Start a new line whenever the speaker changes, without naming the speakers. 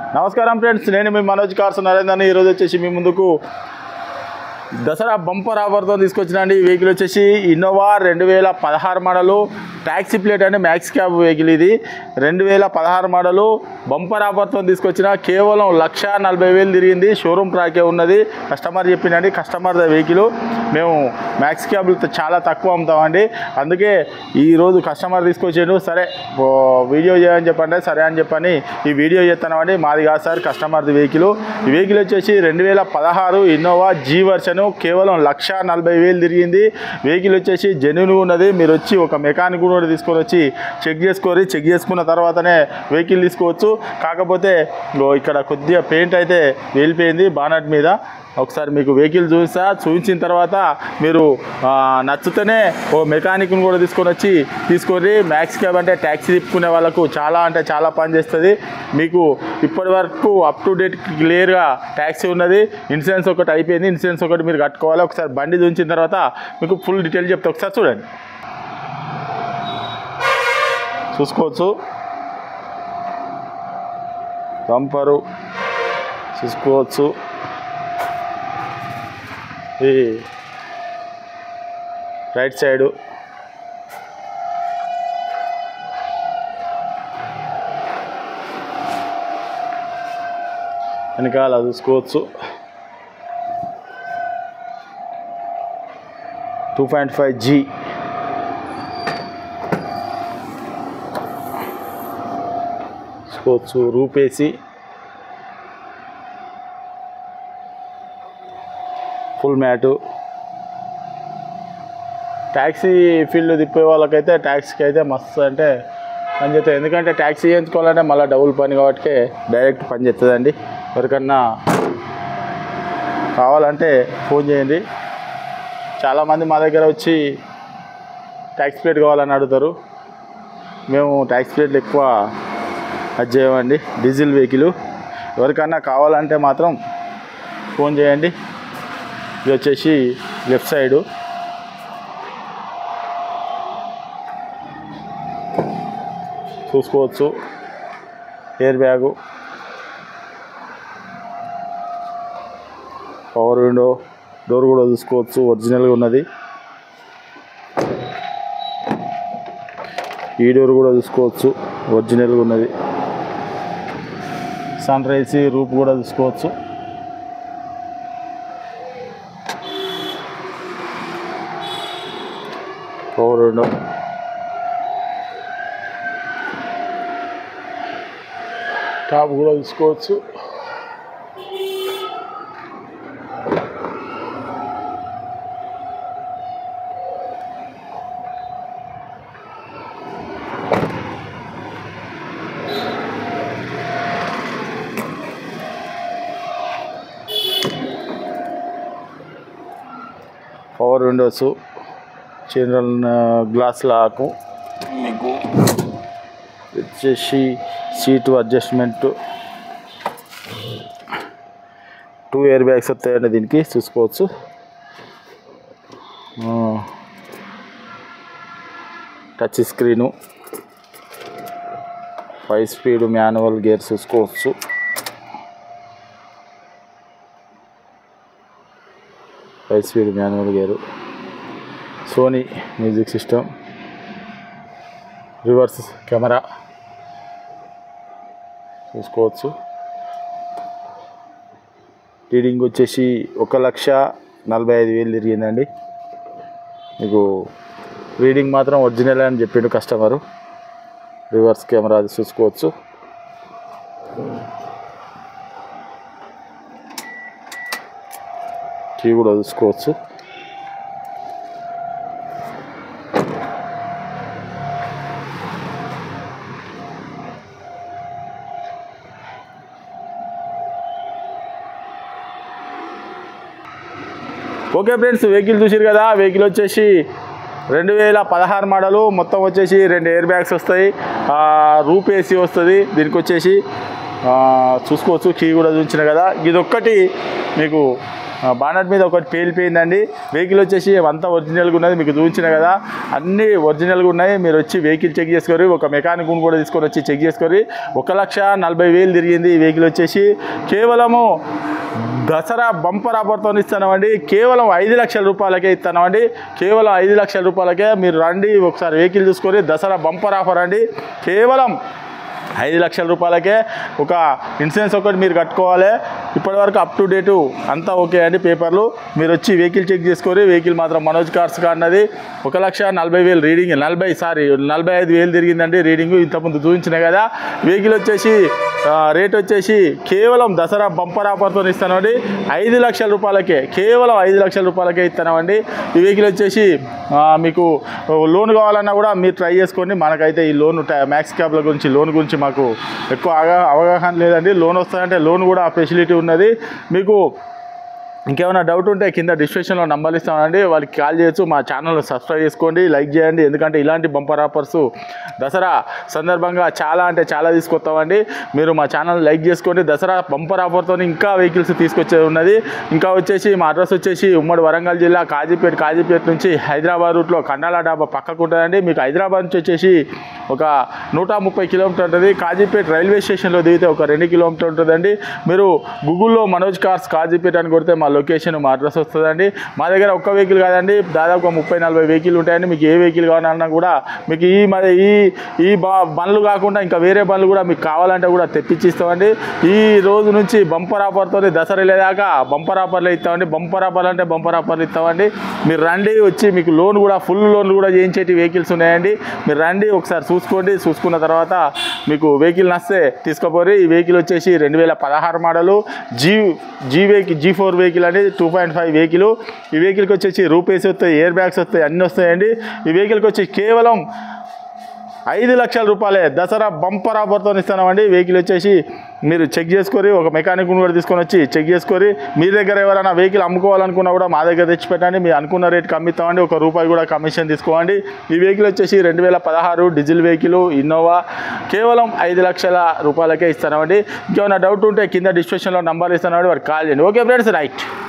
నమస్కారం ఫ్రెండ్స్ నేను మీ మనోజ్ కార్స్ నరేందర్ ఈరోజు వచ్చేసి మీ ముందుకు దసరా బంపర్ ఆఫర్తో తీసుకొచ్చిన అండి ఈ వెహికల్ వచ్చేసి ఇన్నోవా రెండు వేల పదహారు మోడలు ట్యాక్సీ ప్లేట్ అండి మ్యాక్స్ క్యాబ్ వెహికల్ ఇది రెండు వేల పదహారు మోడలు బంపర్ ఆఫర్తో తీసుకొచ్చిన కేవలం లక్ష నలభై వేలు తిరిగింది షోరూమ్ ట్రాకే ఉన్నది కస్టమర్ చెప్పిండండి కస్టమర్ వెహికల్ మేము మ్యాక్స్ క్యాబ్లు చాలా తక్కువ అమ్ముతామండి అందుకే ఈరోజు కస్టమర్ తీసుకొచ్చాడు సరే ఓ వీడియో చేయని చెప్పండి సరే అని చెప్పని ఈ వీడియో చేస్తున్నామండి మాది కాదు సార్ కస్టమర్ది వెహికల్ ఈ వెహికల్ వచ్చేసి రెండు వేల పదహారు ఇన్నోవా జీ వర్షన్ కేవలం లక్ష నలభై వేలు తిరిగింది వెహికల్ వచ్చేసి జెన్యున్ ఉన్నది మీరు వచ్చి ఒక మెకానిక్ కూడా తీసుకొని వచ్చి చెక్ చేసుకొని చెక్ చేసుకున్న తర్వాతనే వెహికల్ తీసుకోవచ్చు కాకపోతే ఇగో ఇక్కడ కొద్దిగా పెయింట్ అయితే వెళ్ళిపోయింది బానట్ మీద ఒకసారి మీకు వెహికల్ చూసా చూపించిన తర్వాత మీరు ఆ, నచ్చితేనే ఓ మెకానిక్ని కూడా తీసుకొని వచ్చి తీసుకొని మ్యాక్స్ క్యాబ్ అంటే ట్యాక్సీ తిప్పుకునే వాళ్ళకు చాలా అంటే చాలా పని చేస్తుంది మీకు ఇప్పటి వరకు అప్ టు డేట్ క్లియర్గా ట్యాక్సీ ఉన్నది ఇన్సూరెన్స్ ఒకటి అయిపోయింది ఇన్సూరెన్స్ ఒకటి మీరు కట్టుకోవాలి ఒకసారి బండి చూసిన తర్వాత మీకు ఫుల్ డీటెయిల్ చెప్తే ఒకసారి చూడండి చూసుకోవచ్చు బంపరు చూసుకోవచ్చు ఈ రైట్ సైడు వెనకాల చూసుకోవచ్చు టూ పాయింట్ ఫైవ్ జీ చూసుకోవచ్చు రూపేసి ఫుల్ మ్యాటు ట్యాక్సీ ఫీల్డ్ తిప్పే వాళ్ళకైతే ట్యాక్సీకి అయితే మస్తు అంటే పని చేస్తుంది ఎందుకంటే ట్యాక్సీ చేయించుకోవాలంటే మళ్ళీ డబుల్ పని కాబట్టి డైరెక్ట్ పని చేస్తుందండి ఎవరికన్నా కావాలంటే ఫోన్ చేయండి చాలామంది మా దగ్గర వచ్చి ట్యాక్సీ ప్లేట్ కావాలని అడుగుతారు మేము ట్యాక్సీ ప్లేట్లు ఎక్కువ అది చేయమండి డీజిల్ వెహికల్ ఎవరికన్నా కావాలంటే మాత్రం ఫోన్ చేయండి ఇది వచ్చేసి లెఫ్ట్ సైడు చూసుకోవచ్చు air bag power window door కూడా చూసుకోవచ్చు ఒరిజినల్గా ఉన్నది ఈ డోర్ కూడా చూసుకోవచ్చు ఒరిజినల్గా ఉన్నది సన్ రైజ్ రూప్ కూడా చూసుకోవచ్చు పవర్ విండో టాప్ కూడా చూసుకోవచ్చు power Windows general glass lock మీకు వచ్చేసి seat adjustment two air bags వస్తాయండి దీనికి చూసుకోవచ్చు ఆ, touch screen five speed manual gear చూసుకోవచ్చు five speed manual gear Sony music system reverse camera చూసుకోవచ్చు రీడింగ్ వచ్చేసి ఒక లక్ష నలభై ఐదు వేలు తిరిగిందండి మీకు రీడింగ్ మాత్రం ఒరిజినల్ అని చెప్పిండు కస్టమరు రివర్స్ కెమెరా అది చూసుకోవచ్చు కీ కూడా చూసుకోవచ్చు ఓకే ఫ్రెండ్స్ వెహికల్ చూసారు కదా వెహికల్ వచ్చేసి రెండు వేల పదహారు మోడలు మొత్తం వచ్చేసి రెండు ఎయిర్ బ్యాగ్స్ వస్తాయి ఆ, రూప్ ఏసీ వస్తుంది దీనికి వచ్చేసి ఆ, చూసుకోవచ్చు కీ కూడా చూపించిన కదా ఇది ఒక్కటి మీకు బానట్ మీద ఒకటి పేలిపోయిందండి వెహికల్ వచ్చేసి అంతా ఒరిజినల్గా ఉన్నది మీకు చూపించిన కదా అన్నీ ఒరిజినల్గా ఉన్నాయి మీరు వచ్చి వెహికల్ చెక్ చేసుకొని ఒక మెకానిక్ కూడా తీసుకొని వచ్చి చెక్ చేసుకొని ఒక లక్ష నలభై వేలు తిరిగింది ఈ వెహికల్ వచ్చేసి కేవలము దసరా బంపర్ ఆఫర్తో ఇస్తున్నామండి కేవలం ఐదు లక్షల రూపాయలకే ఇస్తున్నామండి కేవలం ఐదు లక్షల రూపాయలకే మీరు రండి ఒకసారి వెహికల్ చూసుకొని దసరా బంపర్ ఆఫర్ అండి కేవలం ఐదు లక్షల రూపాయలకే ఒక ఇన్సూరెన్స్ ఒకటి మీరు కట్టుకోవాలి ఇప్పటివరకు అప్ టు డేటు అంతా ఓకే అండి పేపర్లు మీరు వచ్చి వెహికల్ చెక్ చేసుకొని వెహికల్ మాత్రం మనోజ్ కార్స్ అన్నది ఒక లక్ష నలభై వేలు రీడింగ్ నలభై సారీ నలభై ఐదు వేలు తిరిగిందండి రీడింగ్ ఇంతకుముందు చూపించిన కదా వెహికల్ వచ్చేసి ఆ, రేట్ వచ్చేసి కేవలం దసరా బంపర్ ఆఫర్తో ఇస్తానండి ఐదు లక్షల రూపాయలకే కేవలం ఐదు లక్షల రూపాయలకే ఇస్తామండి ఈ వెహికల్ వచ్చేసి ఆ, మీకు లోన్ కావాలన్నా కూడా మీరు ట్రై చేసుకోండి మనకైతే ఈ లోన్ మ్యాక్స్ క్యాబ్ల గురించి లోన్ గురించి మాకు ఎక్కువ అవగా అవగాహన లేదండి లోన్ వస్తాయంటే లోన్ కూడా ఫెసిలిటీ ఉన్నది మీకు ఇంకేమైనా డౌట్ ఉంటే కింద డిస్క్రిప్షన్లో నంబర్ ఇస్తామండి వాళ్ళకి కాల్ చేయొచ్చు మా ఛానల్ సబ్స్క్రైబ్ చేసుకోండి లైక్ చేయండి ఎందుకంటే ఇలాంటి బంపర్ ఆఫర్స్ దసరా సందర్భంగా చాలా అంటే చాలా తీసుకొస్తామండి మీరు మా ఛానల్ లైక్ చేసుకోండి దసరా బంపర్ ఆఫర్తో ఇంకా వెహికల్స్ తీసుకొచ్చేది ఉన్నది ఇంకా వచ్చేసి మా అడ్రస్ వచ్చేసి ఉమ్మడి వరంగల్ జిల్లా కాజీపేట కాజీపేట నుంచి హైదరాబాద్ రూట్లో కండాల డాబా పక్కకు ఉంటుందండి మీకు హైదరాబాద్ నుంచి వచ్చేసి ఒక నూట ముప్పై కిలోమీటర్ ఉంటుంది కాజీపేట రైల్వే స్టేషన్లో దిగితే ఒక రెండు కిలోమీటర్ ఉంటుందండి మీరు గూగుల్లో మనోజ్ కార్స్ కాజీపేట అని కొడితే మా లొకేషన్ మా అడ్రస్ వస్తుందండి మా దగ్గర ఒక్క వెహికల్ కాదండి దాదాపు ఒక ముప్పై నలభై వెహికల్ ఉంటాయండి మీకు ఏ వెహికల్ కావాలన్నా కూడా మీకు ఈ మరి ఈ ఈ బా బండ్లు కాకుండా ఇంకా వేరే బండ్లు కూడా మీకు కావాలంటే కూడా తెప్పించి ఇస్తామండి ఈ రోజు నుంచి బంపర్ ఆఫర్తో దసరా వెళ్ళేదాకా బంపర్ ఆఫర్లు ఇస్తామండి బంపర్ ఆఫర్లు అంటే బంపర్ ఆఫర్లు ఇస్తామండి మీరు రండి వచ్చి మీకు లోన్ కూడా ఫుల్ లోన్ కూడా చేయించేటి వెహికల్స్ ఉన్నాయండి మీరు రండి ఒకసారి చూసుకోండి చూసుకున్న తర్వాత మీకు వెహికల్ నస్తే తీసుకోపోయి ఈ వెహికల్ వచ్చేసి రెండు వేల పదహారు model G G vehicle G four vehicle అండి టూ పాయింట్ ఫైవ్ వెహికల్ ఈ వెహికల్కి వచ్చేసి రూపేస్ వస్తాయి ఎయిర్ బ్యాగ్స్ వస్తాయి అన్నీ వస్తాయండి ఈ వెహికల్కి వచ్చి కేవలం ఐదు లక్షల రూపాయలే దసరా బంపర్ ఆఫర్తో ఇస్తున్నామండి వెహికల్ వచ్చేసి మీరు చెక్ చేసుకొని ఒక మెకానిక్ కూడా తీసుకొని వచ్చి చెక్ చేసుకొని మీ దగ్గర ఎవరైనా వెహికల్ అమ్ముకోవాలనుకున్నా కూడా మా దగ్గర తెచ్చి పెట్టండి మీరు అనుకున్న రేట్కి అమ్మిస్తామండి ఒక రూపాయి కూడా కమిషన్ తీసుకోండి ఈ వెహికల్ వచ్చేసి రెండు వేల పదహారు డీజిల్ వెహికల్ ఇన్నోవా కేవలం ఐదు లక్షల రూపాయలకే ఇస్తున్నామండి ఇంకేమైనా డౌట్ ఉంటే కింద డిస్క్రిప్షన్లో నంబర్ ఇస్తున్నాడు వారికి కాల్ చేయండి ఓకే ఫ్రెండ్స్ రైట్